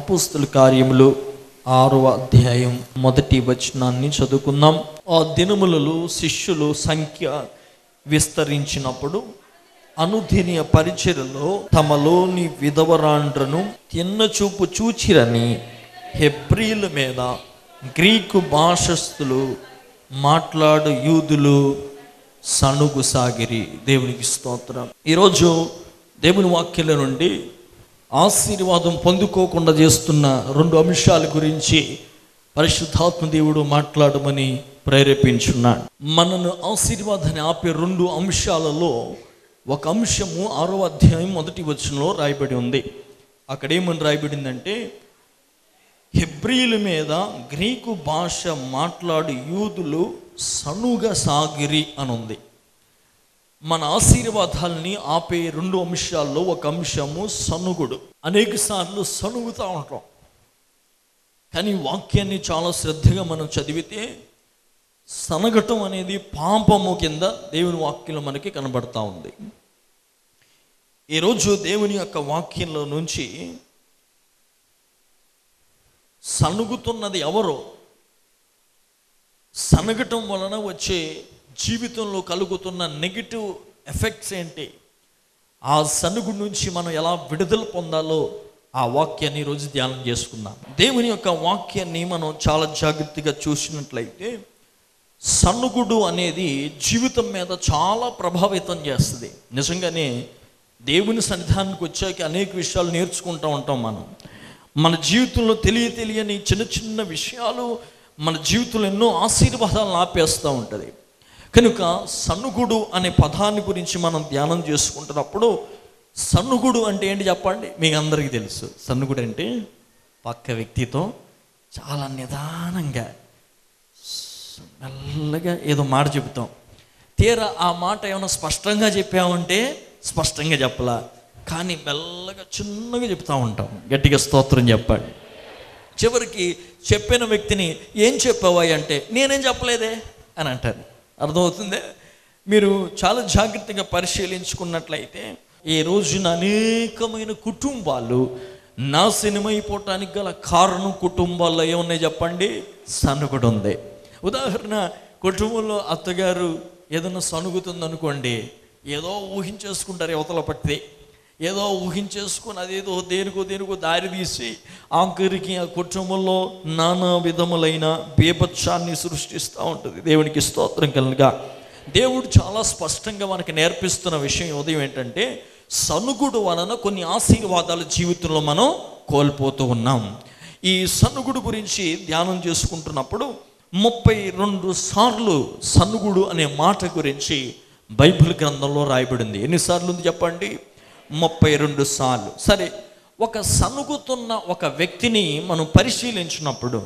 అపుస్తుల కార్యములు ఆరవ అధ్యాయం మొదటి వచనాన్ని చదువుకుందాం ఆ దినములలో శిష్యులు సంఖ్య విస్తరించినప్పుడు అనుదిన పరిచయలో తమలోని విధవరాండ్రను తిన్న చూపు చూచిరని హెబ్రీల మీద గ్రీకు భాషస్థులు మాట్లాడు యూదులు సణుగు సాగిరి దేవునికి స్తోత్రం ఈరోజు దేవుని వాక్యాల నుండి ఆశీర్వాదం పొందుకోకుండా చేస్తున్న రెండు అంశాల గురించి పరిశుద్ధాత్మ దేవుడు మాట్లాడమని ప్రేరేపించున్నాడు మనను ఆశీర్వాదాన్ని ఆపే రెండు అంశాలలో ఒక అంశము ఆరో అధ్యాయం మొదటి వచనంలో రాయబడి ఉంది అక్కడ ఏమని రాయబడిందంటే హెబ్రీల మీద గ్రీకు భాష మాట్లాడు యూదులు సనుగ సాగిరి అని ఉంది మన ఆశీర్వాదాలని ఆపే రెండు అంశాల్లో ఒక అంశము సనుగుడు అనేక సార్లు సనుగుతూ ఉంటాం కానీ ఈ వాక్యాన్ని చాలా శ్రద్ధగా మనం చదివితే సనగటం అనేది పాపము కింద దేవుని వాక్యంలో మనకి కనబడతా ఉంది ఈరోజు దేవుని యొక్క వాక్యంలో నుంచి సనుగుతున్నది ఎవరో సనగటం వలన వచ్చే జీవితంలో కలుగుతున్న నెగిటివ్ ఎఫెక్ట్స్ ఏంటి ఆ సనుగు నుంచి మనం ఎలా విడుదల పొందాలో ఆ వాక్యాన్ని ఈరోజు ధ్యానం చేసుకుందాం దేవుని యొక్క వాక్యాన్ని మనం చాలా జాగ్రత్తగా చూసినట్లయితే సనుగుడు అనేది జీవితం మీద చాలా ప్రభావితం చేస్తుంది నిజంగానే దేవుని సన్నిధానానికి వచ్చాక అనేక విషయాలు నేర్చుకుంటూ ఉంటాం మనం మన జీవితంలో తెలియ తెలియని చిన్న చిన్న విషయాలు మన జీవితంలో ఎన్నో ఆశీర్వాదాలను ఆపేస్తూ ఉంటుంది కనుక సన్నుగుడు అనే పదాన్ని గురించి మనం ధ్యానం చేసుకుంటున్నప్పుడు సన్నుగుడు అంటే ఏంటి చెప్పండి మీకు అందరికీ తెలుసు సన్నుగుడు అంటే పక్క వ్యక్తితో చాలా నిదానంగా మెల్లగా ఏదో మాట చెబుతాం తీరా ఆ మాట ఏమైనా స్పష్టంగా చెప్పామంటే స్పష్టంగా చెప్పలా కానీ మెల్లగా చిన్నగా చెప్తా ఉంటాం గట్టిగా స్తోత్రం చెప్పండి చివరికి చెప్పిన వ్యక్తిని ఏం చెప్పావా అంటే నేనేం చెప్పలేదే అని అంటారు అర్థమవుతుందే మీరు చాలా జాగ్రత్తగా పరిశీలించుకున్నట్లయితే ఈ రోజున అనేకమైన కుటుంబాలు నాశనమైపోవటానికి గల కారణం కుటుంబాల్లో ఏమున్నాయి చెప్పండి సనుగుడు ఉంది ఉదాహరణ కుటుంబంలో అత్తగారు ఏదైనా సనుగుతుంది అనుకోండి ఏదో ఊహించేసుకుంటారు యువతల పట్టి ఏదో ఊహించేసుకుని అదేదో దేనికో దేనికో దారి తీసి ఆఖరికి ఆ కుటుంబంలో నానా విధములైన బీభత్సాన్ని సృష్టిస్తూ ఉంటుంది దేవునికి స్తోత్రం కలుగా దేవుడు చాలా స్పష్టంగా మనకి నేర్పిస్తున్న విషయం ఉదయం ఏంటంటే సనుగుడు వలన కొన్ని ఆశీర్వాదాలు జీవితంలో మనం కోల్పోతూ ఉన్నాం ఈ సనుగుడు గురించి ధ్యానం చేసుకుంటున్నప్పుడు ముప్పై రెండు సార్లు సనుగుడు అనే మాట గురించి బైబిల్ గ్రంథంలో రాయబడింది ఎన్నిసార్లు ఉంది చెప్పండి ముప్పై రెండు సార్లు సరే ఒక సనుగుతున్న ఒక వ్యక్తిని మనం పరిశీలించినప్పుడు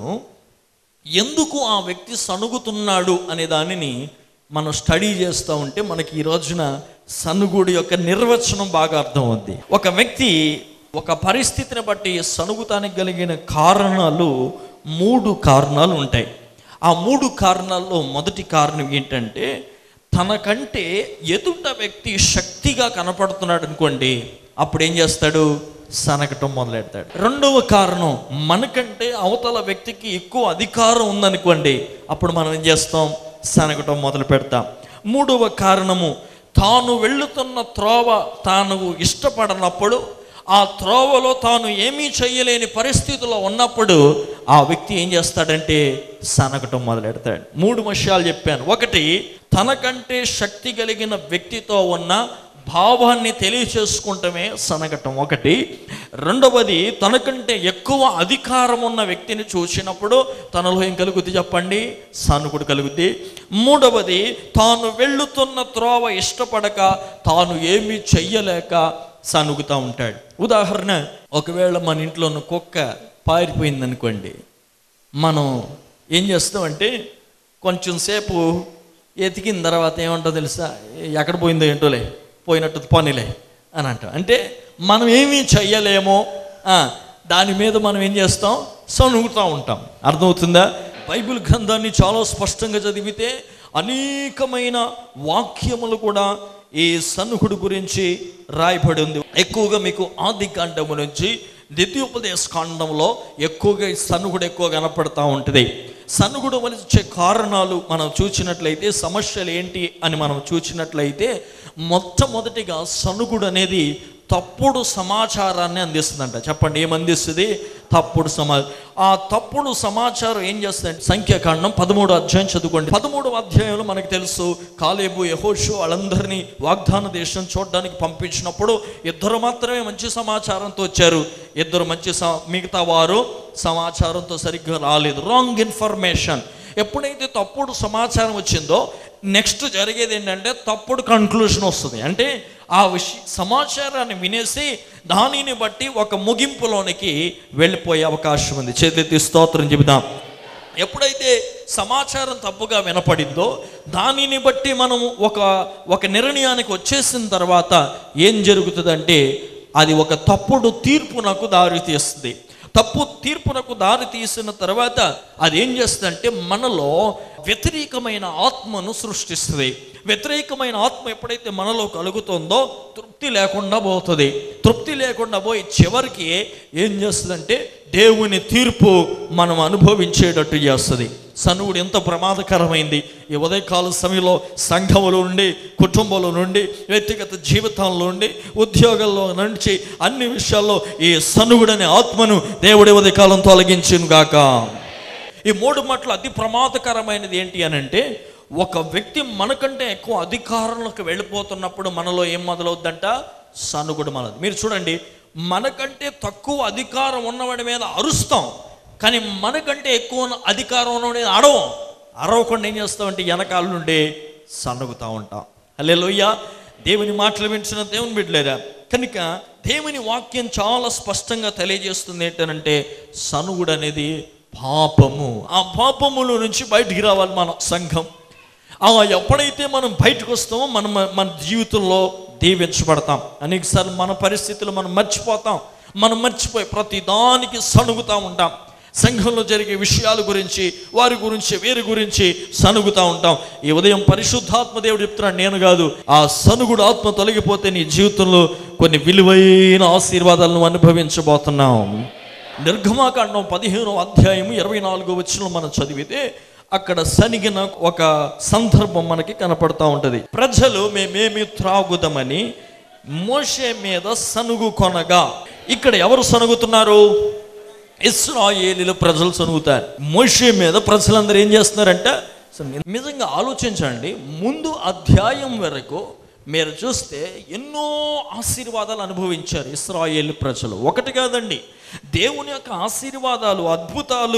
ఎందుకు ఆ వ్యక్తి సనుగుతున్నాడు అనే దానిని మనం స్టడీ చేస్తూ ఉంటే మనకి ఈ రోజున సనుగుడు యొక్క నిర్వచనం బాగా అర్థమవుద్ది ఒక వ్యక్తి ఒక పరిస్థితిని బట్టి సనుగుతానికి కలిగిన కారణాలు మూడు కారణాలు ఉంటాయి ఆ మూడు కారణాల్లో మొదటి కారణం ఏంటంటే తనకంటే ఎదుట వ్యక్తి శక్తిగా కనపడుతున్నాడు అనుకోండి అప్పుడు ఏం చేస్తాడు సనగటం మొదలెడతాడు రెండవ కారణం మనకంటే అవతల వ్యక్తికి ఎక్కువ అధికారం ఉందనుకోండి అప్పుడు మనం ఏం చేస్తాం సనగటం మొదలు పెడతాం మూడవ కారణము తాను వెళుతున్న త్రోవ తాను ఇష్టపడనప్పుడు ఆ త్రోవలో తాను ఏమీ చేయలేని పరిస్థితిలో ఉన్నప్పుడు ఆ వ్యక్తి ఏం చేస్తాడంటే సనగటం మొదలెడతాడు మూడు విషయాలు చెప్పాను ఒకటి తనకంటే శక్తి కలిగిన వ్యక్తితో ఉన్న భావాన్ని తెలియచేసుకుంటమే సనగటం ఒకటి రెండవది తనకంటే ఎక్కువ అధికారం ఉన్న వ్యక్తిని చూసినప్పుడు తనలో ఏం కలుగుద్ది చెప్పండి సనుగుడు కలుగుద్ది మూడవది తాను వెళ్ళుతున్న త్రోవ ఇష్టపడక తాను ఏమీ చెయ్యలేక సనుగుతూ ఉంటాడు ఉదాహరణ ఒకవేళ మన ఇంట్లో ఉన్న కుక్క పారిపోయింది అనుకోండి మనం ఏం చేస్తామంటే కొంచెం సేపు ఎతికిన తర్వాత ఏమంటో తెలుసా ఎక్కడ పోయిందో ఏంటోలే పోయినట్టు పోనీలే అని అంటాం అంటే మనం ఏమీ చెయ్యలేమో ఆ, దాని మీద మనం ఏం చేస్తాం సనుగుతూ ఉంటాం అర్థమవుతుందా బైబిల్ గ్రంథాన్ని చాలా స్పష్టంగా చదివితే అనేకమైన వాక్యములు కూడా ఈ సన్నుకుడు గురించి రాయబడి ఉంది ఎక్కువగా మీకు ఆది కాండము నుంచి ద్వితీయోపదేశ కాండంలో ఎక్కువగా ఈ సనుగుడు ఎక్కువ కనపడతా ఉంటుంది సనుగుడు వలన వచ్చే కారణాలు మనం చూసినట్లయితే సమస్యలు ఏంటి అని మనం చూసినట్లయితే మొట్టమొదటిగా సనుగుడు అనేది తప్పుడు సమాచారాన్ని అందిస్తుందంట చెప్పండి ఏం అందిస్తుంది తప్పుడు సమాచారం ఆ తప్పుడు సమాచారం ఏం చేస్తుంది సంఖ్యాకాండం పదమూడు అధ్యాయం చదువుకోండి పదమూడు అధ్యాయంలో మనకు తెలుసు కాలేబు యహోషు వాళ్ళందరినీ వాగ్దాన దేశం చూడడానికి పంపించినప్పుడు ఇద్దరు మాత్రమే మంచి సమాచారంతో వచ్చారు ఇద్దరు మంచి స- మిగతా వారు సమాచారంతో సరిగ్గా రాలేదు రాంగ్ ఇన్ఫర్మేషన్ ఎప్పుడైతే తప్పుడు సమాచారం వచ్చిందో నెక్స్ట్ జరిగేది ఏంటంటే తప్పుడు కన్క్లూషన్ వస్తుంది అంటే ఆ విషయ సమాచారాన్ని వినేసి దానిని బట్టి ఒక ముగింపులోనికి వెళ్ళిపోయే అవకాశం ఉంది చేతి స్తోత్రం చెబుదాం ఎప్పుడైతే సమాచారం తప్పుగా వినపడిందో దానిని బట్టి మనము ఒక ఒక నిర్ణయానికి వచ్చేసిన తర్వాత ఏం జరుగుతుందంటే అది ఒక తప్పుడు తీర్పునకు దారి తీస్తుంది తప్పు తీర్పునకు దారి తీసిన తర్వాత అది ఏం చేస్తుందంటే మనలో వ్యతిరేకమైన ఆత్మను సృష్టిస్తుంది వ్యతిరేకమైన ఆత్మ ఎప్పుడైతే మనలో కలుగుతుందో తృప్తి లేకుండా పోతుంది తృప్తి లేకుండా పోయి చివరికి ఏం చేస్తుందంటే దేవుని తీర్పు మనం అనుభవించేటట్టు చేస్తుంది సనువుడు ఎంత ప్రమాదకరమైంది ఈ ఉదయకాల సమయంలో సంఘముల నుండి కుటుంబంలో నుండి వ్యక్తిగత జీవితంలో నుండి ఉద్యోగాల్లో నుంచి అన్ని విషయాల్లో ఈ సనుగుడనే ఆత్మను దేవుడి ఉదయకాలం తొలగించును గాక ఈ మూడు మట్లు అతి ప్రమాదకరమైనది ఏంటి అని అంటే ఒక వ్యక్తి మనకంటే ఎక్కువ అధికారంలోకి వెళ్ళిపోతున్నప్పుడు మనలో ఏం మొదలవుద్దంట సనుగుడు మనది మీరు చూడండి మనకంటే తక్కువ అధికారం ఉన్నవాడి మీద అరుస్తాం కానీ మనకంటే ఎక్కువ ఉన్న అధికారం ఉన్నవాడి మీద అడవం అరవకుండా ఏం చేస్తామంటే వెనకాల నుండి సనుగుతూ ఉంటాం అలే దేవుని మాటలు వింటున్న దేవుని బిడ్డలేరా కనుక దేవుని వాక్యం చాలా స్పష్టంగా తెలియజేస్తుంది ఏంటంటే సనుగుడు అనేది పాపము ఆ పాపములో నుంచి బయటికి రావాలి మన సంఘం ఆ ఎప్పుడైతే మనం బయటకు వస్తామో మనం మన జీవితంలో దీవించబడతాం అనేకసార్లు మన పరిస్థితులు మనం మర్చిపోతాం మనం మర్చిపోయి ప్రతి దానికి సణుగుతూ ఉంటాం సంఘంలో జరిగే విషయాల గురించి వారి గురించి వీరి గురించి సనుగుతూ ఉంటాం ఈ ఉదయం పరిశుద్ధాత్మ దేవుడు చెప్తున్నాడు నేను కాదు ఆ సనుగుడు ఆత్మ తొలగిపోతే నీ జీవితంలో కొన్ని విలువైన ఆశీర్వాదాలను అనుభవించబోతున్నాం నిర్గమాకాండం పదిహేనో అధ్యాయం ఇరవై నాలుగో వచ్చిన మనం చదివితే అక్కడ సనిగిన ఒక సందర్భం మనకి కనపడతా ఉంటది ప్రజలు మేమేమి త్రాగుదామని మోషే మీద సనుగు కొనగా ఇక్కడ ఎవరు సనుగుతున్నారు ఇస్రాయేలీల ప్రజలు సనుగుతారు మోషే మీద ప్రజలందరూ ఏం చేస్తున్నారంటే అసలు నిజంగా ఆలోచించండి ముందు అధ్యాయం వరకు మీరు చూస్తే ఎన్నో ఆశీర్వాదాలు అనుభవించారు ఇస్రాయేల్ ప్రజలు ఒకటి కాదండి దేవుని యొక్క ఆశీర్వాదాలు అద్భుతాలు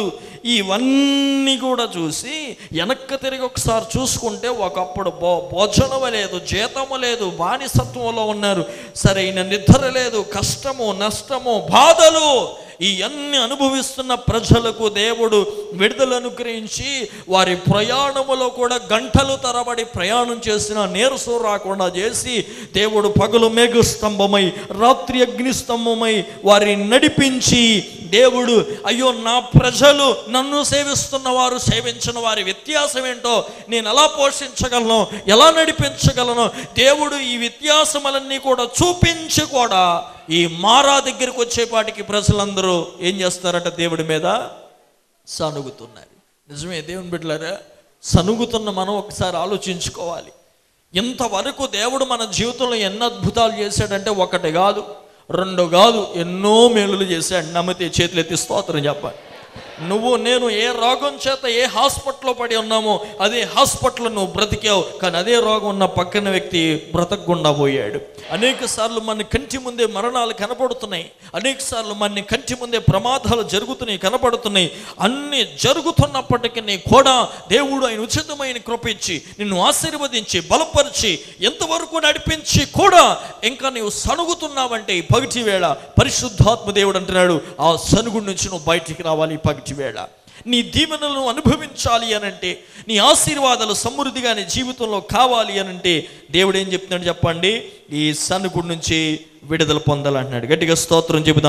ఇవన్నీ కూడా చూసి వెనక్కి తిరిగి ఒకసారి చూసుకుంటే ఒకప్పుడు భో భోజనము లేదు జీతము లేదు బానిసత్వంలో ఉన్నారు సరైన నిద్ర లేదు కష్టము నష్టము బాధలు ఈ అన్ని అనుభవిస్తున్న ప్రజలకు దేవుడు విడుదల అనుగ్రహించి వారి ప్రయాణములో కూడా గంటలు తరబడి ప్రయాణం చేసిన నీరసం రాకుండా చేసి దేవుడు పగలు మేఘస్తంభమై రాత్రి అగ్నిస్తంభమై వారిని నడిపించి దేవుడు అయ్యో నా ప్రజలు నన్ను సేవిస్తున్న వారు సేవించిన వారి వ్యత్యాసం ఏంటో నేను ఎలా పోషించగలను ఎలా నడిపించగలను దేవుడు ఈ వ్యత్యాసములన్నీ కూడా చూపించి కూడా ఈ మారా దగ్గరికి వచ్చేపాటికి ప్రజలందరూ ఏం చేస్తారట దేవుడి మీద సనుగుతున్నారు నిజమే దేవుని బిడ్డలారా సనుగుతున్న మనం ఒకసారి ఆలోచించుకోవాలి ఇంతవరకు దేవుడు మన జీవితంలో ఎన్ని అద్భుతాలు చేశాడంటే ఒకటి కాదు రెండు కాదు ఎన్నో మేలులు చేశాడు నమ్మితే చేతులు ఎత్తి స్తోత్రం చెప్పాలి నువ్వు నేను ఏ రోగం చేత ఏ హాస్పిటల్లో పడి ఉన్నామో అదే హాస్పిటల్లో నువ్వు బ్రతికావు కానీ అదే రోగం ఉన్న పక్కన వ్యక్తి బ్రతకకుండా పోయాడు అనేక సార్లు మన కంటి ముందే మరణాలు కనపడుతున్నాయి అనేక సార్లు మన కంటి ముందే ప్రమాదాలు జరుగుతున్నాయి కనపడుతున్నాయి అన్ని జరుగుతున్నప్పటికీ కూడా దేవుడు ఆయన ఉచితమైన కృప ఇచ్చి నిన్ను ఆశీర్వదించి బలపరిచి ఎంతవరకు నడిపించి కూడా ఇంకా నీవు సనుగుతున్నావంటే ఈ పగటి వేళ పరిశుద్ధాత్మ దేవుడు అంటున్నాడు ఆ సనుగుడి నుంచి నువ్వు బయటికి రావాలి ఈ పగటి వేళ నీ దీవెనలను అనుభవించాలి అనంటే నీ ఆశీర్వాదాలు సమృద్ధిగా నీ జీవితంలో కావాలి అనంటే దేవుడు ఏం చెప్తున్నాడు చెప్పండి ఈ సనుగుడి నుంచి విడుదల పొందాలంటున్నాడు గట్టిగా స్తోత్రం చెబుదాం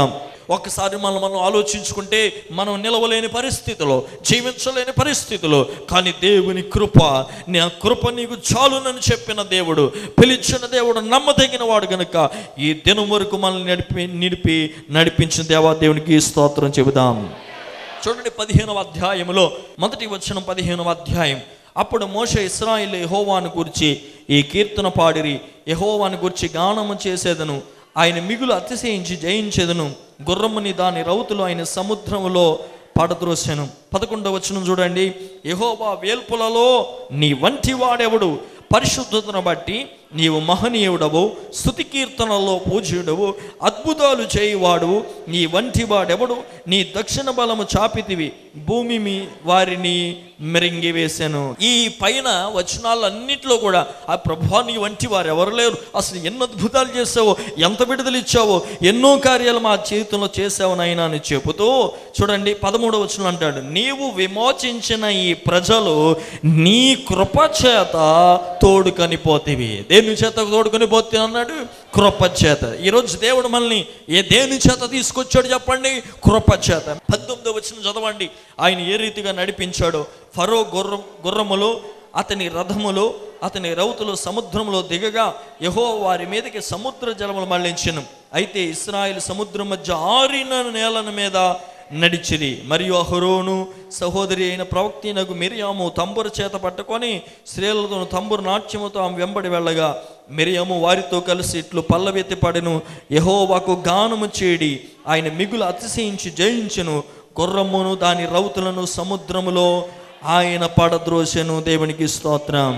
ఒక్కసారి మనం మనం ఆలోచించుకుంటే మనం నిలవలేని పరిస్థితిలో జీవించలేని పరిస్థితిలో కానీ దేవుని కృప నా కృప నీకు చాలునని చెప్పిన దేవుడు పిలిచిన దేవుడు నమ్మదగిన వాడు గనుక ఈ దినం వరకు మనల్ని నడిపి నిడిపి నడిపించిన దేవా దేవునికి స్తోత్రం చెబుదాం చూడండి పదిహేనవ అధ్యాయములో మొదటి వచ్చిన పదిహేనవ అధ్యాయం అప్పుడు మోష ఇస్రాయిల్ యహోవాను గురించి ఈ కీర్తన పాడిరి యహోవాను గురించి గానము చేసేదను ఆయన మిగులు అతిశయించి జయించేదను గుర్రముని దాని రౌతులు ఆయన సముద్రములో పడద్రోసెను పదకొండవ వచనం చూడండి యహోవా వేల్పులలో నీ వంటి వాడెవడు పరిశుద్ధతను బట్టి నీవు మహనీయుడవు స్థుతి కీర్తనలో పూజ్యుడవు అద్భుతాలు చేయువాడు నీ వంటి వాడెవడు నీ దక్షిణ బలము చాపితివి భూమి మీ వారిని మెరింగి వేశాను ఈ పైన వచనాలన్నింటిలో కూడా ఆ ప్రభా నీ వంటి వారు ఎవరు లేరు అసలు ఎన్ని అద్భుతాలు చేసావో ఎంత విడుదల ఇచ్చావో ఎన్నో కార్యాలు మా జీవితంలో చేసావు నాయనా అని చెబుతూ చూడండి పదమూడవ వచనం అంటాడు నీవు విమోచించిన ఈ ప్రజలు నీ కృప చేత తోడుకొని పోతివి దేని చేత తోడుకొని పోతే అన్నాడు కృప చేత ఈరోజు దేవుడు మనల్ని ఏ దేని చేత తీసుకొచ్చాడు చెప్పండి కృప చేత పద్దెనిమిదో వచ్చిన చదవండి ఆయన ఏ రీతిగా నడిపించాడో ఫరో గుర్రం గుర్రములో అతని రథములో అతని రౌతులు సముద్రంలో దిగగా యహో వారి మీదకి సముద్ర జలములు మళ్లించను అయితే ఇస్రాయేల్ సముద్రం మధ్య ఆరిన నేలల మీద నడిచిరి మరియు అహరోను సహోదరి అయిన ప్రవక్తినకు మిరియాము తంబుర చేత పట్టుకొని స్త్రీలతో తంబురు నాట్యముతో ఆమె వెంబడి వెళ్ళగా మిరియాము వారితో కలిసి ఇట్లు పల్లవెత్తి పడెను యహోవాకు గానము చేడి ఆయన మిగులు అతిశయించి జయించెను గుర్రమును దాని రౌతులను సముద్రములో ఆయన పడద్రోసెను దేవునికి స్తోత్రం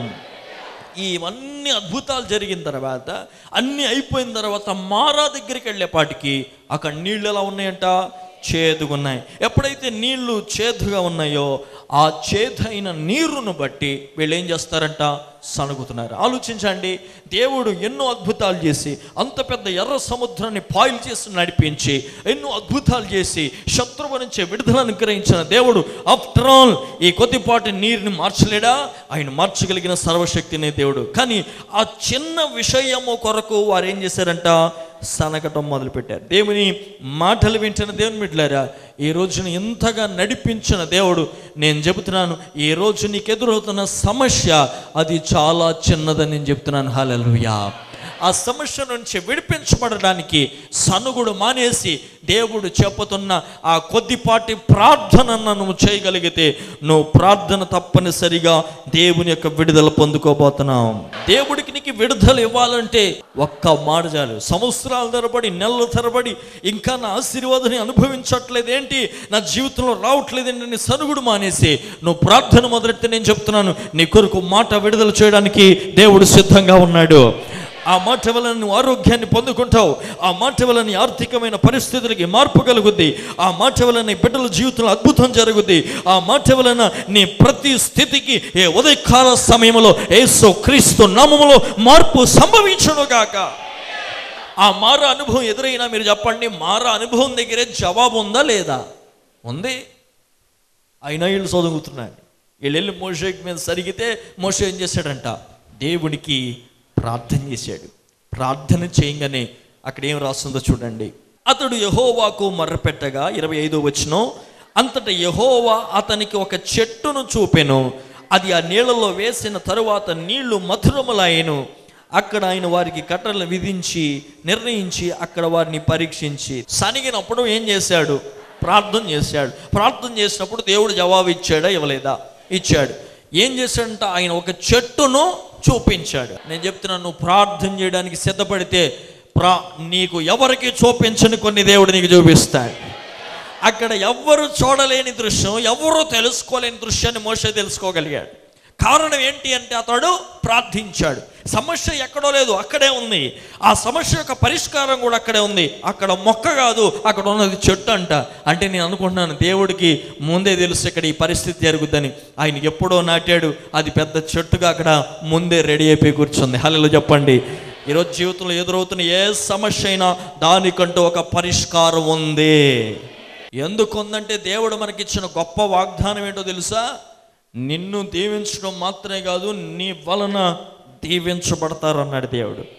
ఇవన్నీ అద్భుతాలు జరిగిన తర్వాత అన్నీ అయిపోయిన తర్వాత మారా దగ్గరికి వెళ్ళేపాటికి అక్కడ నీళ్ళు ఎలా ఉన్నాయంట చేదుగా ఉన్నాయి ఎప్పుడైతే నీళ్లు చేదుగా ఉన్నాయో ఆ చేదైన నీరును బట్టి వీళ్ళు ఏం చేస్తారంట సణుగుతున్నారు ఆలోచించండి దేవుడు ఎన్నో అద్భుతాలు చేసి అంత పెద్ద ఎర్ర సముద్రాన్ని పాయిల్ చేసి నడిపించి ఎన్నో అద్భుతాలు చేసి శత్రువు నుంచి విడుదల అనుగ్రహించిన దేవుడు ఆఫ్టర్ ఆల్ ఈ కొద్దిపాటి నీరుని మార్చలేడా ఆయన మార్చగలిగిన సర్వశక్తినే దేవుడు కానీ ఆ చిన్న విషయము కొరకు వారు ఏం చేశారంట సనగటం మొదలుపెట్టారు దేవుని మాటలు వింటున్న దేవుని బిడ్డలారా ఈ రోజున ఎంతగా నడిపించిన దేవుడు నేను చెబుతున్నాను ఈ రోజు నీకు ఎదురవుతున్న సమస్య అది చాలా చిన్నదని నేను చెప్తున్నాను హాలలుయా ఆ సమస్య నుంచి విడిపించబడడానికి సనుగుడు మానేసి దేవుడు చెప్పుతున్న ఆ కొద్దిపాటి ప్రార్థన నువ్వు చేయగలిగితే నువ్వు ప్రార్థన తప్పనిసరిగా దేవుని యొక్క విడుదల పొందుకోబోతున్నావు దేవుడికి నీకు విడుదల ఇవ్వాలంటే ఒక్క మాట చాలు సంవత్సరాల తరబడి నెలల తరబడి ఇంకా నా ఆశీర్వాదాన్ని అనుభవించట్లేదు ఏంటి నా జీవితంలో రావట్లేదు ఏంటి సనుగుడు మానేసి నువ్వు ప్రార్థన మొదలెడితే నేను చెప్తున్నాను నీ కొరకు మాట విడుదల చేయడానికి దేవుడు సిద్ధంగా ఉన్నాడు ఆ మాట వలన నువ్వు ఆరోగ్యాన్ని పొందుకుంటావు ఆ మాట వలన నీ ఆర్థికమైన పరిస్థితులకి మార్పు కలుగుద్ది ఆ మాట వలన నీ బిడ్డల జీవితంలో అద్భుతం జరుగుద్ది ఆ మాట వలన నీ ప్రతి స్థితికి ఏ ఉదయకాల సమయంలో ఏసు క్రీస్తు నామములో మార్పు సంభవించును గాక ఆ మార అనుభవం ఎదురైనా మీరు చెప్పండి మార అనుభవం దగ్గరే జవాబు ఉందా లేదా ఉంది అయినా వీళ్ళు చదువుతున్నాడు వీళ్ళు వెళ్ళి మోషేకి మీద సరిగితే మోషే ఏం చేశాడంట దేవునికి ప్రార్థన చేశాడు ప్రార్థన చేయగానే అక్కడ ఏం రాస్తుందో చూడండి అతడు యహోవాకు మర్రపెట్టగా ఇరవై ఐదో వచ్చిన అంతట యహోవా అతనికి ఒక చెట్టును చూపెను అది ఆ నీళ్ళలో వేసిన తరువాత నీళ్లు మధురములాయను అక్కడ ఆయన వారికి కట్టలు విధించి నిర్ణయించి అక్కడ వారిని పరీక్షించి సనిగినప్పుడు ఏం చేశాడు ప్రార్థన చేశాడు ప్రార్థన చేసినప్పుడు దేవుడు జవాబు ఇచ్చాడా ఇవ్వలేదా ఇచ్చాడు ఏం చేశాడంట ఆయన ఒక చెట్టును చూపించాడు నేను చెప్తున్నాను నువ్వు ప్రార్థన చేయడానికి సిద్ధపడితే ప్రా నీకు ఎవరికి చూపించని కొన్ని దేవుడు నీకు చూపిస్తాడు అక్కడ ఎవ్వరు చూడలేని దృశ్యం ఎవరు తెలుసుకోలేని దృశ్యాన్ని మోసే తెలుసుకోగలిగాడు కారణం ఏంటి అంటే అతడు ప్రార్థించాడు సమస్య ఎక్కడో లేదు అక్కడే ఉంది ఆ సమస్య యొక్క పరిష్కారం కూడా అక్కడే ఉంది అక్కడ మొక్క కాదు అక్కడ ఉన్నది చెట్టు అంట అంటే నేను అనుకుంటున్నాను దేవుడికి ముందే తెలుసు ఇక్కడ ఈ పరిస్థితి జరుగుద్దని ఆయన ఎప్పుడో నాటాడు అది పెద్ద చెట్టుగా అక్కడ ముందే రెడీ అయిపోయి కూర్చుంది హలో చెప్పండి ఈరోజు జీవితంలో ఎదురవుతున్న ఏ సమస్య అయినా దానికంటూ ఒక పరిష్కారం ఉంది ఎందుకు ఉందంటే దేవుడు మనకిచ్చిన గొప్ప వాగ్దానం ఏంటో తెలుసా నిన్ను దీవించడం మాత్రమే కాదు నీ వలన దీవించబడతారు అన్నాడు దేవుడు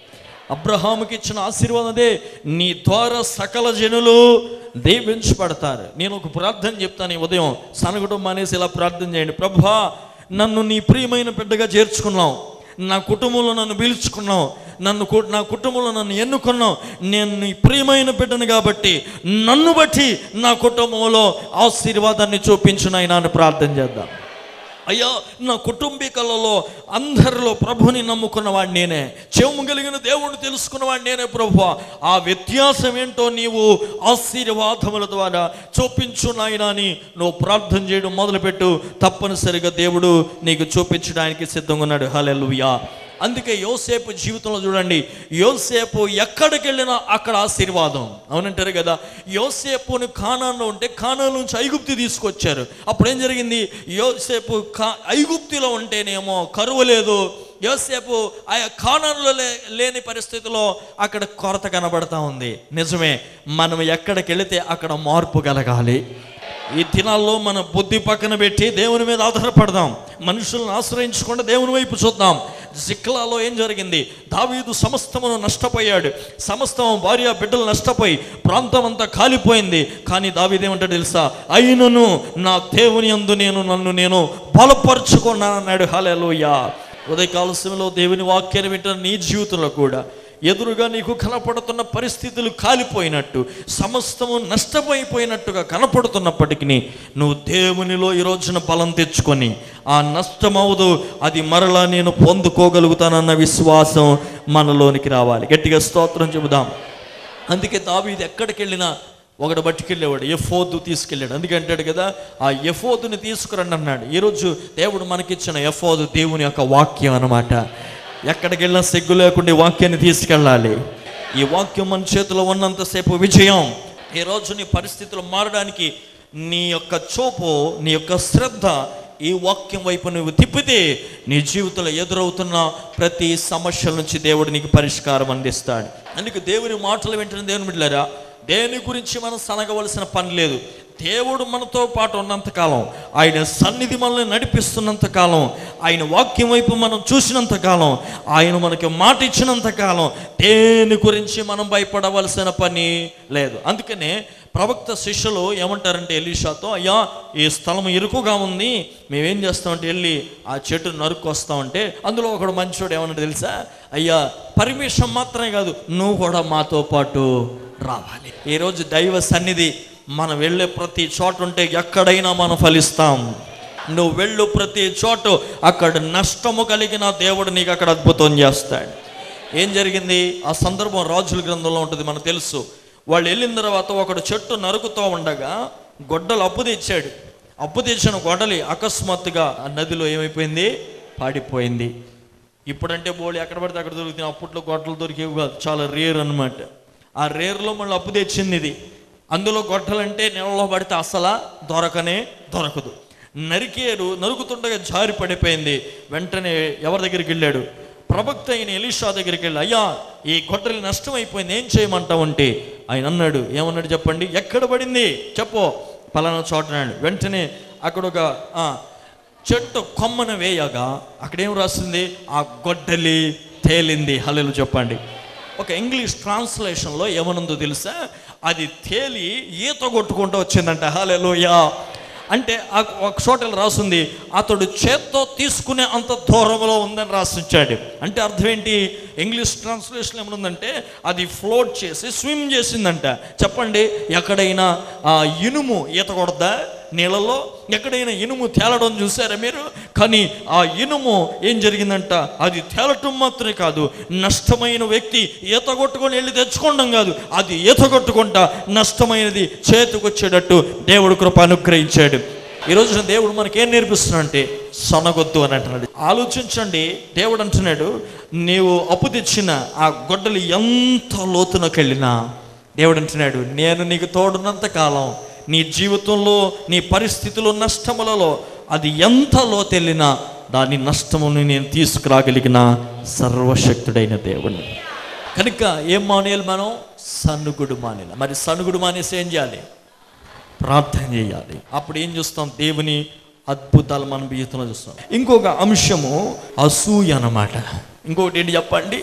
అబ్రహాముకి ఇచ్చిన ఆశీర్వాదం అదే నీ ద్వారా సకల జనులు దీవించబడతారు నేను ఒక ప్రార్థన చెప్తాను ఈ ఉదయం సనగడం మానేసి ఇలా ప్రార్థన చేయండి ప్రభా నన్ను నీ ప్రియమైన బిడ్డగా చేర్చుకున్నావు నా కుటుంబంలో నన్ను పీల్చుకున్నావు నన్ను కు- నా కుటుంబంలో నన్ను ఎన్నుకున్నావు నేను నీ ప్రియమైన బిడ్డను కాబట్టి నన్ను బట్టి నా కుటుంబంలో ఆశీర్వాదాన్ని చూపించు నాయనా అని ప్రార్థన చేద్దాం అయ్యా నా కుటుంబీకులలో అందరిలో ప్రభుని నమ్ముకున్నవాడు నేనే చెవు కలిగిన దేవుణ్ణి తెలుసుకున్నవాడు నేనే ప్రభు ఆ వ్యత్యాసం ఏంటో నీవు ఆశీర్వాదముల ద్వారా చూపించు నాయనా అని నువ్వు ప్రార్థన చేయడం మొదలుపెట్టు తప్పనిసరిగా దేవుడు నీకు చూపించడానికి సిద్ధంగా ఉన్నాడు హల్లెలూయా అందుకే యోసేపు జీవితంలో చూడండి యోసేపు ఎక్కడికి వెళ్ళినా అక్కడ ఆశీర్వాదం అవునంటారు కదా యోసేపుని కానాన్లో ఉంటే కానాన్ నుంచి ఐగుప్తి తీసుకొచ్చారు అప్పుడు ఏం జరిగింది యోసేపు కా ఐగుప్తిలో ఉంటేనేమో కరువు లేదు యోసేపు ఆ కానాన్లో లే లేని పరిస్థితిలో అక్కడ కొరత కనబడతా ఉంది నిజమే మనం ఎక్కడికి వెళితే అక్కడ మార్పు కలగాలి ఈ దినాల్లో మన బుద్ధి పక్కన పెట్టి దేవుని మీద ఆధారపడదాం మనుషులను ఆశ్రయించకుండా దేవుని వైపు చూద్దాం జిక్లాలో ఏం జరిగింది దావీదు సమస్తమును నష్టపోయాడు సమస్తం భార్య బిడ్డలు నష్టపోయి ప్రాంతం అంతా కాలిపోయింది కానీ దావీదు ఏమంటాడు తెలుసా అయినను నా దేవుని అందు నేను నన్ను నేను బలపరుచుకున్నానన్నాడు హల్లెలూయా ఉదయకాల సమయంలో దేవుని వాక్యాన్ని వింటున్న నీ జీవితంలో కూడా ఎదురుగా నీకు కనపడుతున్న పరిస్థితులు కాలిపోయినట్టు సమస్తము నష్టమైపోయినట్టుగా కనపడుతున్నప్పటికీ నువ్వు దేవునిలో ఈ రోజున బలం తెచ్చుకొని ఆ నష్టమవదు అది మరలా నేను పొందుకోగలుగుతానన్న విశ్వాసం మనలోనికి రావాలి గట్టిగా స్తోత్రం చెబుదాం అందుకే దావీదు ఎక్కడికి వెళ్ళినా ఒకడు పట్టుకెళ్ళేవాడు ఎఫోదు తీసుకెళ్ళాడు అందుకే అంటాడు కదా ఆ ఎఫోదుని తీసుకురండి అన్నాడు ఈరోజు దేవుడు మనకిచ్చిన ఎఫోదు దేవుని యొక్క వాక్యం అన్నమాట ఎక్కడికి వెళ్ళినా సిగ్గు లేకుండా ఈ వాక్యాన్ని తీసుకెళ్ళాలి ఈ వాక్యం మన చేతిలో ఉన్నంతసేపు విజయం ఈ రోజు నీ పరిస్థితులు మారడానికి నీ యొక్క చూపు నీ యొక్క శ్రద్ధ ఈ వాక్యం వైపు నువ్వు తిప్పితే నీ జీవితంలో ఎదురవుతున్న ప్రతి సమస్యల నుంచి దేవుడు నీకు పరిష్కారం అందిస్తాడు అందుకే దేవుని మాటలు వింటున్న దేవుని బిడ్డలారా దేని గురించి మనం సనగవలసిన పని లేదు దేవుడు మనతో పాటు ఉన్నంతకాలం ఆయన సన్నిధి మనల్ని నడిపిస్తున్నంత కాలం ఆయన వాక్యం వైపు మనం చూసినంత కాలం ఆయన మనకి మాట ఇచ్చినంత కాలం దేని గురించి మనం భయపడవలసిన పని లేదు అందుకనే ప్రవక్త శిష్యులు ఏమంటారంటే ఎలీషాతో అయ్యా ఈ స్థలం ఇరుకుగా ఉంది మేమేం చేస్తామంటే వెళ్ళి ఆ చెట్టు నరుక్కొస్తామంటే అందులో ఒకడు మంచోడు ఏమన్నా తెలుసా అయ్యా పర్మిషన్ మాత్రమే కాదు నువ్వు కూడా మాతో పాటు రావాలి ఈరోజు దైవ సన్నిధి మనం వెళ్ళే ప్రతి చోట ఉంటే ఎక్కడైనా మనం ఫలిస్తాం నువ్వు వెళ్ళు ప్రతి చోటు అక్కడ నష్టము కలిగిన దేవుడు నీకు అక్కడ అద్భుతం చేస్తాడు ఏం జరిగింది ఆ సందర్భం రాజుల గ్రంథంలో ఉంటుంది మనకు తెలుసు వాళ్ళు వెళ్ళిన తర్వాత ఒకడు చెట్టు నరుకుతూ ఉండగా గొడ్డలు అప్పు తెచ్చాడు అప్పు తెచ్చిన గొడ్డలి అకస్మాత్తుగా ఆ నదిలో ఏమైపోయింది పాడిపోయింది ఇప్పుడంటే బోళి ఎక్కడ పడితే అక్కడ దొరుకుతున్నాయి అప్పట్లో గొడ్డలు దొరికేవి కాదు చాలా రేర్ అన్నమాట ఆ రేర్లో మళ్ళీ అప్పు తెచ్చింది ఇది అందులో గొడ్డలంటే నీళ్ళలో పడితే అసలా దొరకనే దొరకదు నరికేరు నరుకుతుండగా జారి పడిపోయింది వెంటనే ఎవరి దగ్గరికి వెళ్ళాడు ప్రవక్త అయిన ఎలీషా దగ్గరికి వెళ్ళి అయ్యా ఈ గొడ్డలి నష్టం అయిపోయింది ఏం చేయమంటావంటే ఆయన అన్నాడు ఏమన్నాడు చెప్పండి ఎక్కడ పడింది చెప్పు పలానా చోట అన్నాడు వెంటనే అక్కడ ఒక ఆ, చెట్టు కొమ్మన వేయగా అక్కడేం రాసింది ఆ గొడ్డలి తేలింది హల్లెలు చెప్పండి ఒక ఇంగ్లీష్ ట్రాన్స్లేషన్లో ఏమనుందో తెలుసా అది తేలి ఈత కొట్టుకుంటూ వచ్చిందంట హల్లెలూయా అంటే ఆ ఒక చోట ఇలా రాసింది అతడు చేత్తో తీసుకునే అంత దూరంలో ఉందని రాసించాడు అంటే అర్థం ఏంటి ఇంగ్లీష్ ట్రాన్స్లేషన్ ఏమనుందంటే అది ఫ్లోట్ చేసి స్విమ్ చేసిందంట చెప్పండి ఎక్కడైనా ఆ ఇనుము ఈత కొడదా నీళ్ళలో ఎక్కడైనా ఇనుము తేలడం చూసారా మీరు కానీ ఆ ఇనుము ఏం జరిగిందంట అది తేలటం మాత్రమే కాదు నష్టమైన వ్యక్తి ఈత కొట్టుకొని వెళ్ళి తెచ్చుకోవడం కాదు అది ఈత కొట్టుకుంటా నష్టమైనది చేతికొచ్చేటట్టు దేవుడు కృప అనుగ్రహించాడు ఈ రోజున దేవుడు మనకి ఏం నేర్పిస్తున్నాడు అంటే సొనగొద్దు అని అంటున్నాడు ఆలోచించండి దేవుడు అంటున్నాడు నీవు అప్పు తెచ్చిన ఆ గొడ్డలు ఎంత లోతునకు వెళ్ళినా దేవుడు అంటున్నాడు నేను నీకు తోడున్నంత కాలం నీ జీవితంలో నీ పరిస్థితులు నష్టములలో అది ఎంత లోతెళ్ళినా దాని నష్టముని నేను తీసుకురాగలిగిన సర్వశక్తుడైన దేవుని కనుక ఏం మానేయాలి మనం సన్నుగుడు మానేయాలి మరి సన్నుగుడు మానేసి ఏం చేయాలి ప్రార్థన చేయాలి అప్పుడు ఏం చూస్తాం దేవుని అద్భుతాలు మన జీవితంలో చూస్తాం ఇంకొక అంశము అసూయ అన్నమాట ఇంకొకటి ఏంటి చెప్పండి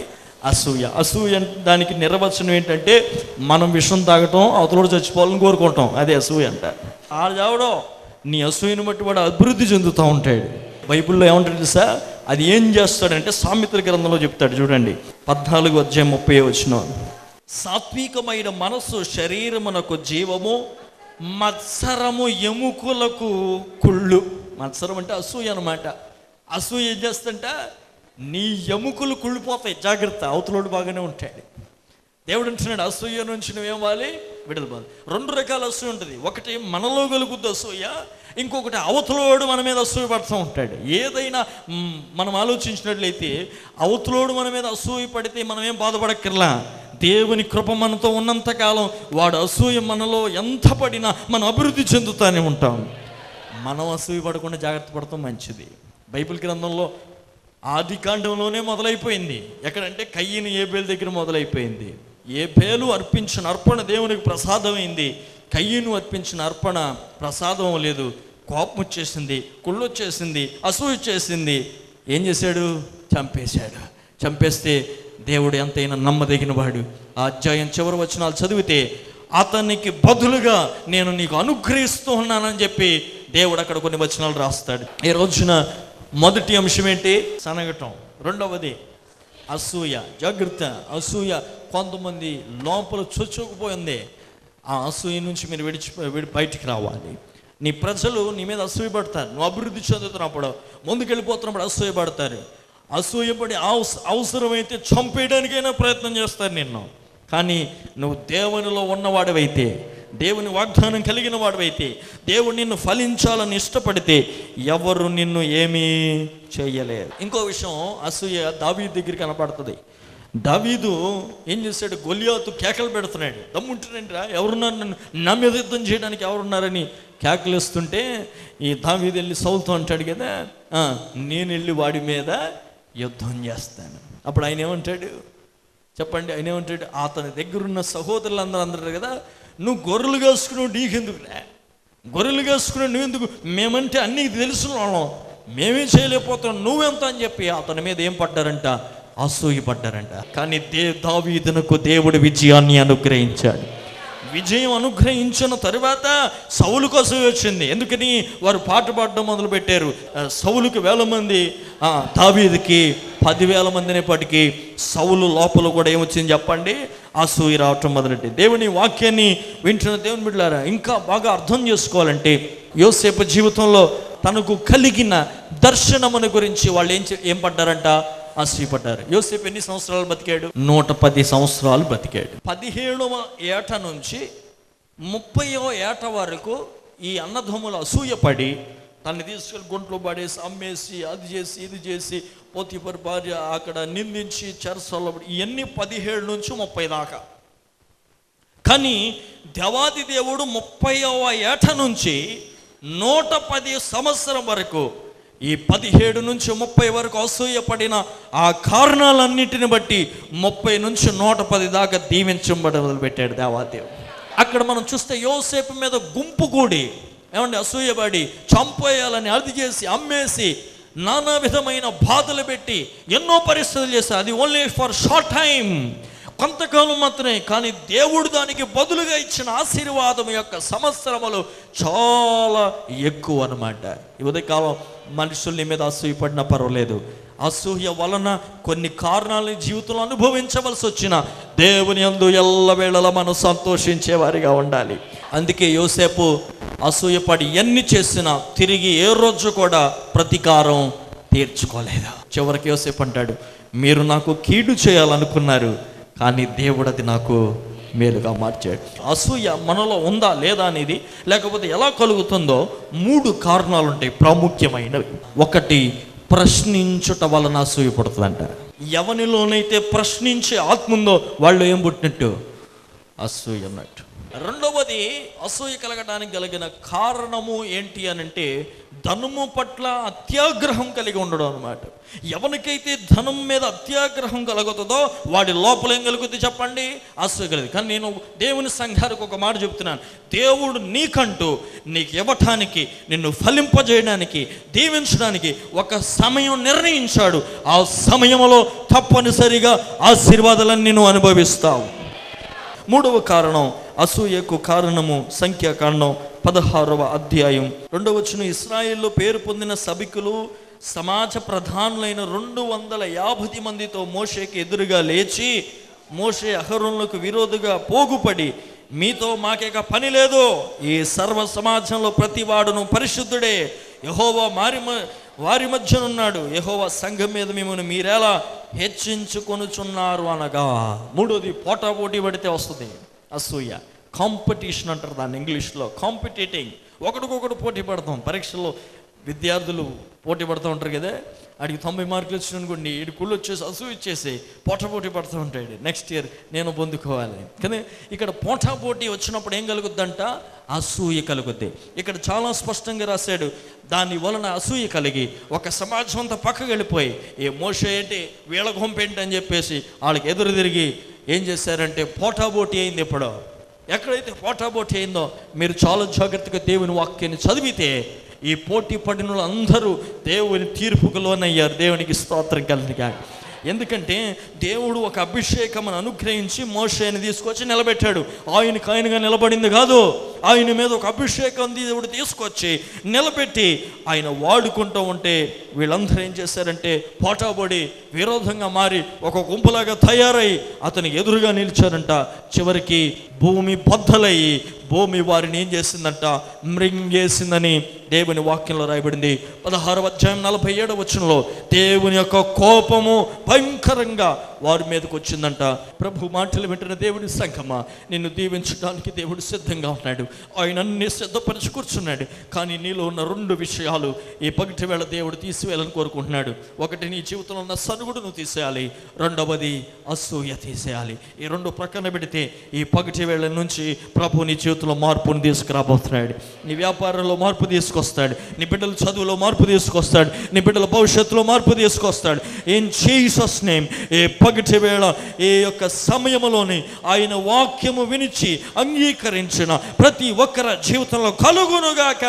అసూయ అసూయ అంటే దానికి నిర్వచనం ఏంటంటే మనం విషం తాగటం అవతలోడు చచ్చిపోవాలని కోరుకుంటాం అదే అసూయ అంట ఆ చావడం నీ అసూయను బట్టి వాడు అభివృద్ధి చెందుతూ ఉంటాడు బైబిల్లో ఏమంటాడు తెలుసా అది ఏం చేస్తాడంటే సామెతల గ్రంథంలో చెప్తాడు చూడండి పద్నాలుగు అధ్యాయం ముప్పై వచ్చిన సాత్వికమైన మనస్సు శరీరమునకు జీవము మత్సరము ఎముకలకు కుళ్ళు మత్సరం అంటే అసూయ అనమాట అసూయ ఏం చేస్తుంట నీ ఎముకలు కుళ్ళిపోతాయి జాగ్రత్త అవతలోడు బాగానే ఉంటాడు దేవుడు అంటున్నాడు అసూయ నుంచి నువ్వేమాలి విడదపాలి రెండు రకాల అసూయ ఉంటుంది ఒకటి మనలో కలుగుద్ది అసూయ ఇంకొకటి అవతలోడు మన మీద అసూయ పడుతూ ఉంటాడు ఏదైనా మ్, మనం ఆలోచించినట్లయితే అవతలోడు మన మీద అసూయ పడితే మనం ఏం బాధపడక్కర్లా దేవుని కృప మనతో ఉన్నంత కాలం వాడు అసూయ మనలో ఎంత పడినా మనం అభివృద్ధి చెందుతానే ఉంటాం మనం అసూయ పడకుండా జాగ్రత్త పడతాం మంచిది బైబిల్ గ్రంథంలో ఆది కాండంలోనే మొదలైపోయింది ఎక్కడంటే కయ్యని ఏబేలు దగ్గర మొదలైపోయింది ఏబేలు అర్పించిన అర్పణ దేవునికి ప్రసాదమైంది కయ్యను అర్పించిన అర్పణ ప్రసాదం లేదు కోపం వచ్చేసింది కుళ్ళు వచ్చేసింది అసూయ వచ్చేసింది ఏం చేశాడు చంపేశాడు చంపేస్తే దేవుడు ఎంతైనా నమ్మదగిన వాడు ఆ అధ్యాయం చివరి వచనాలు చదివితే అతనికి బదులుగా నేను నీకు అనుగ్రహిస్తూ ఉన్నానని చెప్పి దేవుడు అక్కడ కొన్ని వచనాలు రాస్తాడు ఈ రోజున మొదటి అంశం ఏంటి సనగటం రెండవది అసూయ జాగ్రత్త అసూయ కొంతమంది లోపల చొచ్చుకుపోయింది ఆ అసూయ నుంచి మీరు విడిచి విడి బయటికి రావాలి నీ ప్రజలు నీ మీద అసూయ పడతారు నువ్వు అభివృద్ధి చెందుతున్నప్పుడు ముందుకెళ్ళిపోతున్నప్పుడు అసూయ పడతారు అసూయపడి అవస అవసరమైతే చంపేయడానికైనా ప్రయత్నం చేస్తారు నిన్ను కానీ నువ్వు దేవునిలో ఉన్నవాడివైతే దేవుని వాగ్దానం కలిగిన వాడివైతే దేవుడు నిన్ను ఫలించాలని ఇష్టపడితే ఎవరు నిన్ను ఏమీ చేయలేరు ఇంకో విషయం అసూయ దావీ దగ్గర కనపడుతుంది దావీదు ఏం చేశాడు గొలియాతు కేకలు పెడుతున్నాడు దమ్ముంటున్నాడు ఎవరున్నారు నన్ను నా మీద యుద్ధం చేయడానికి ఎవరున్నారని కేకలు ఇస్తుంటే ఈ దావీదు వెళ్ళి సౌలుతో అంటాడు కదా "ఆ, నేను వెళ్ళి వాడి మీద యుద్ధం చేస్తాను అప్పుడు ఆయన ఏమంటాడు చెప్పండి ఆయన ఏమంటాడు అతని దగ్గరున్న సహోదరులందరూ అందరు కదా నువ్వు గొర్రెలు కాసుకున్నావు నీకెందుకులే గొర్రెలు కాసుకున్నావు నువ్వెందుకు మేమంటే అన్నీ తెలిసిన వాళ్ళం మేమేం చేయలేకపోతున్నాం నువ్వెంత అని చెప్పి అతని మీద ఏం పడ్డారంట అసూయ పడ్డారంట కానీ దే దావీదునకు దేవుడు విజయాన్ని అనుగ్రహించాడు విజయం అనుగ్రహించిన తరువాత సౌలుకు అసూయ వచ్చింది ఎందుకని వారు పాట పాడడం మొదలు పెట్టారు ఆ, సౌలుకు వేల మంది ఆ, దావీదుకి పదివేల మందినేపటికి సౌలు లోపల కూడా ఏమొచ్చింది చెప్పండి అసూయ రావటం మొదలెట్టి దేవుని వాక్యాన్ని వింటున్న దేవుని బిడ్డలారా ఇంకా బాగా అర్థం చేసుకోవాలంటే యోసేపు జీవితంలో తనకు కలిగిన దర్శనమును గురించి వాళ్ళు ఏం చే- ఏం పడ్డారంట ఆశ్చర్యపడ్డారు యోసేపు ఎన్ని సంవత్సరాలు బతికాడు నూట పది సంవత్సరాలు బతికాడు పదిహేడవ ఏట నుంచి ముప్పయో ఏట వరకు ఈ అన్నదమ్ములు అసూయపడి తన్ని తీసుకెళ్ళి గుంట్లో పడేసి అమ్మేసి అది చేసి ఇది చేసి పోతిపరి భార్య అక్కడ నిందించి చెరసల్లో ఇవన్నీ పదిహేడు నుంచి ముప్పై దాకా కానీ దేవాది దేవుడు ముప్పైవ ఏట నుంచి నూట పది సంవత్సరం వరకు ఈ పదిహేడు నుంచి ముప్పై వరకు అసూయపడిన ఆ కారణాలన్నిటిని బట్టి ముప్పై నుంచి నూట పది దాకా దీవించబడి మొదలుపెట్టాడు దేవాదేవుడు అక్కడ మనం చూస్తే యోసేపు మీద గుంపు కూడి ఏమండి అసూయపడి చంపేయాలని అది చేసి అమ్మేసి నానా విధమైన బాధలు పెట్టి ఎన్నో పరిస్థితులు చేశారు అది ఓన్లీ ఫర్ షార్ట్ టైం కొంతకాలం మాత్రమే కానీ దేవుడు దానికి బదులుగా ఇచ్చిన ఆశీర్వాదం యొక్క సంవత్సరములు చాలా ఎక్కువ అనమాట ఈ ఉదయకాలం మనుషుల్ని మీద అసూయపడినా పర్వాలేదు అసూయ వలన కొన్ని కారణాలని జీవితంలో అనుభవించవలసి వచ్చిన దేవుని యందు ఎల్లవేళలా మనం సంతోషించే వారిగా ఉండాలి అందుకే యోసేపు అసూయపడి ఎన్ని చేసినా తిరిగి ఏ రోజు కూడా ప్రతీకారం తీర్చుకోలేదు చివరికి యోసేపు అంటాడు మీరు నాకు కీడు చేయాలనుకున్నారు కానీ దేవుడు అది నాకు మేలుగా మార్చాడు అసూయ మనలో ఉందా లేదా అనేది లేకపోతే ఎలా కలుగుతుందో మూడు కారణాలు ఉంటాయి ప్రాముఖ్యమైనవి ఒకటి ప్రశ్నించుట వలన అసూయ పుడుతుందంట ఎవనిలోనైతే ప్రశ్నించే ఆత్మ ఉందో వాళ్ళు ఏం పుట్టినట్టు అసూయ అన్నట్టు రెండవది అసూయ కలగడానికి కలిగిన కారణము ఏంటి అని అంటే ధనము పట్ల అత్యాగ్రహం కలిగి ఉండడం అనమాట ఎవరికైతే ధనం మీద అత్యాగ్రహం కలుగుతుందో వాడి లోపల ఏం కలుగుతుంది చెప్పండి అసూయ కలిగింది కానీ నేను దేవుని సంఘానికి ఒక మాట చెప్తున్నాను దేవుడు నీకంటూ నీకు ఇవ్వటానికి నిన్ను ఫలింపజేయడానికి దీవించడానికి ఒక సమయం నిర్ణయించాడు ఆ సమయంలో తప్పనిసరిగా ఆశీర్వాదాలన్నీ నువ్వు అనుభవిస్తావు మూడవ కారణం అసూయకు కారణము సంఖ్యాకాండం పదహారవ అధ్యాయం రెండవ వచ్చిన ఇస్రాయేల్లో పేరు పొందిన సభికులు సమాజ ప్రధానులైన రెండు వందల యాభై మందితో మోషేకి ఎదురుగా లేచి మోషే అహరోన్లకు విరోధుగా పోగుపడి మీతో మాకేక పని లేదు ఈ సర్వ సమాజంలో ప్రతి వాడును పరిశుద్ధుడే యహోవా మారి మ- వారి మధ్యనున్నాడు యహోవా సంఘం మీద మిమ్మల్ని మీరెలా హెచ్చించుకొనుచున్నారు అనగా మూడోది పోటా పోటీ పడితే వస్తుంది అసూయ కాంపిటీషన్ అంటారు దాన్ని ఇంగ్లీష్లో కాంపిటేటింగ్ ఒకటికొకటి పోటీ పడతాం పరీక్షల్లో విద్యార్థులు పోటీ పడుతూ ఉంటారు కదా ఆడికి తొంభై మార్కులు వచ్చిన అనుకోండి ఈడు కుళ్ళు వచ్చేసి అసూ ఇచ్చేసి పోట పోటీ పడుతూ ఉంటాడు నెక్స్ట్ ఇయర్ నేను పొందుకోవాలి కానీ ఇక్కడ పోటా పోటీ వచ్చినప్పుడు ఏం కలుగుద్దంట అసూయ కలుగుద్ది ఇక్కడ చాలా స్పష్టంగా రాశాడు దాని వలన అసూయ కలిగి ఒక సమాజం అంతా పక్కకి వెళ్ళిపోయి ఏ మోస ఏంటి వీళ్ళ గుంపేంటి అని చెప్పేసి వాళ్ళకి ఎదురు తిరిగి ఏం చేశారంటే పోటాబోటీ అయింది ఇప్పుడు ఎక్కడైతే పోటాబోటీ అయిందో మీరు చాలా జాగ్రత్తగా దేవుని వాక్యాన్ని చదివితే ఈ పోటీ పడిన అందరూ దేవుని తీర్పుకు లోనయ్యారు దేవునికి స్తోత్రం కలిగా ఎందుకంటే దేవుడు ఒక అభిషేకం అనుగ్రహించి మోషేని తీసుకొచ్చి నిలబెట్టాడు ఆయనకు ఆయనగా నిలబడింది కాదు ఆయన మీద ఒక అభిషేకం దేవుడు తీసుకొచ్చి నిలబెట్టి ఆయన వాడుకుంటూ ఉంటే వీళ్ళందరూ ఏం చేశారంటే పోటాబడి విరోధంగా మారి ఒక గుంపులాగా తయారై అతనికి ఎదురుగా నిలిచారంట చివరికి భూమి బద్దలయ్యి భూమి వారిని ఏం చేసిందంట మృంగేసిందని దేవుని వాక్యంలో రాయబడింది పదహారవ అధ్యాయం నలభై ఏడవ వచనంలో దేవుని యొక్క కోపము భయంకరంగా వారి మీదకి వచ్చిందంట ప్రభు మాటలు వింటున్న దేవుడి సంఘమా నిన్ను దీవించడానికి దేవుడు సిద్ధంగా ఉన్నాడు ఆయన అన్ని సిద్ధపరిచి కూర్చున్నాడు కానీ నీలో ఉన్న రెండు విషయాలు ఈ పగటి వేళ దేవుడు తీసివేయాలని కోరుకుంటున్నాడు ఒకటి నీ జీవితంలో ఉన్న సనుగుడు నువ్వు తీసేయాలి రెండవది అసూయ తీసేయాలి ఈ రెండు ప్రక్కన పెడితే ఈ పగటి వేళ నుంచి ప్రభు నీ జీవితంలో మార్పుని తీసుకురాబోతున్నాడు నీ వ్యాపారంలో మార్పు తీసుకొస్తాడు నీ బిడ్డల చదువులో మార్పు తీసుకొస్తాడు నీ బిడ్డల భవిష్యత్తులో మార్పు తీసుకొస్తాడు ఇన్ జీసస్ నేమ్ ఏ పగటి వేళ ఈ యొక్క సమయంలోని ఆయన వాక్యము వినిచి అంగీకరించిన ప్రతి ఒక్కరి జీవితంలో కలుగునుగాక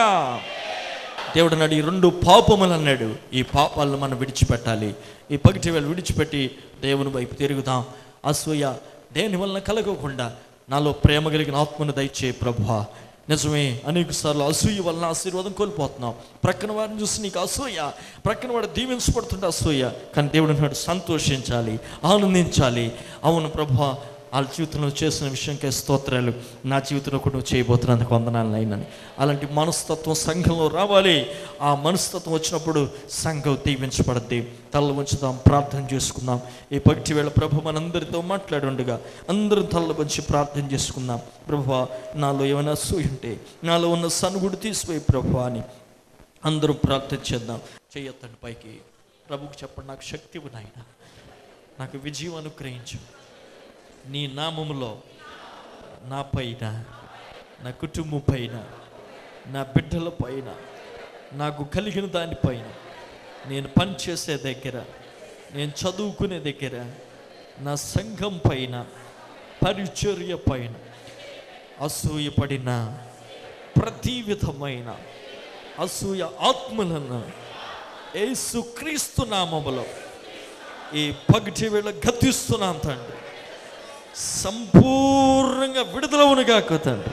దేవుడు అన్నాడు ఈ రెండు పాపములు అన్నాడు ఈ పాపాలను మనం విడిచిపెట్టాలి ఈ పగటి వేళ విడిచిపెట్టి దేవుని వైపు తిరుగుదాం అసూయ దేని వలన కలగకుండా నాలో ప్రేమ కలిగిన ఆత్మను దయచే ప్రభువా నిజమే అనేక సార్లు అసూయ వలన ఆశీర్వాదం కోల్పోతున్నాం ప్రక్కన వారిని చూసి నీకు అసూయ ప్రక్కన వాడు దీవించబడుతుంటే అసూయ కానీ దేవుడు అన్నాడు సంతోషించాలి ఆనందించాలి అవును ప్రభువా వాళ్ళ జీవితంలో చేసిన విషయంకే స్తోత్రాలు నా జీవితంలో కూడా నువ్వు చేయబోతున్నందుకు వందనాలు అయినని అలాంటి మనస్తత్వం సంఘంలో రావాలి ఆ మనస్తత్వం వచ్చినప్పుడు సంఘం దీవించబడద్ది తల్ల ఉంచుదాం ప్రార్థన చేసుకుందాం ఈ పగటి వేళ ప్రభు మనందరితో మాట్లాడుండగా అందరూ తల్ల వంచి ప్రార్థన చేసుకుందాం ప్రభు నాలో ఏమైనా అసూయ ఉంటే నాలో ఉన్న సనుగుడు తీసిపోయి ప్రభు అని అందరూ ప్రార్థన చేద్దాం చెయ్యొద్దండి పైకి ప్రభుకు చెప్పండి నాకు శక్తి నాయన నాకు విజయం అనుగ్రహించు నీ నామములో నా పైన నా కుటుంబం పైన నా బిడ్డల పైన నాకు కలిగిన దానిపైన నేను పనిచేసే దగ్గర నేను చదువుకునే దగ్గర నా సంఘం పైన పరిచర్య పైన అసూయపడిన ప్రతి విధమైన అసూయ ఆత్మలను యేసు క్రీస్తు నామములో ఈ పగటి వేళ గతిస్తున్నాం తండ్రి సంపూర్ణంగా విడుదలవునుగా తండ్రి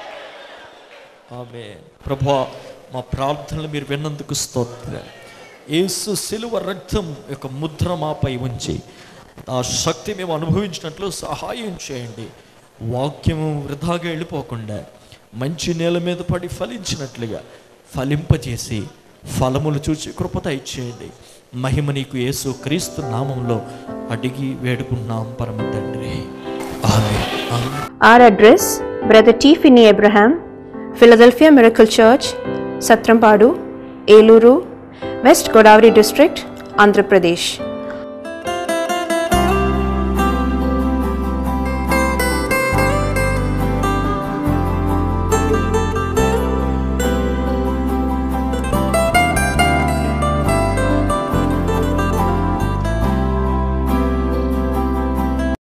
ఆమె ప్రభా మా ప్రార్థనలు మీరు విన్నందుకు స్తోత్ర యేసు సిలువ రక్తం యొక్క ముద్ర మాపై ఉంచి ఆ శక్తి మేము అనుభవించినట్లు సహాయం చేయండి వాక్యము వృధాగా వెళ్ళిపోకుండా మంచి నేల మీద పడి ఫలించినట్లుగా ఫలింపజేసి ఫలములు చూసి కృపత ఇచ్చేయండి మహిమ నీకు యేసు క్రీస్తు నామంలో అడిగి వేడుకున్నాం పరమ తండ్రి ఆమె Our address Brother T. Finney Abraham, Philadelphia Miracle Church, Satrampadu, Eluru, West Godavari District, Andhra Pradesh.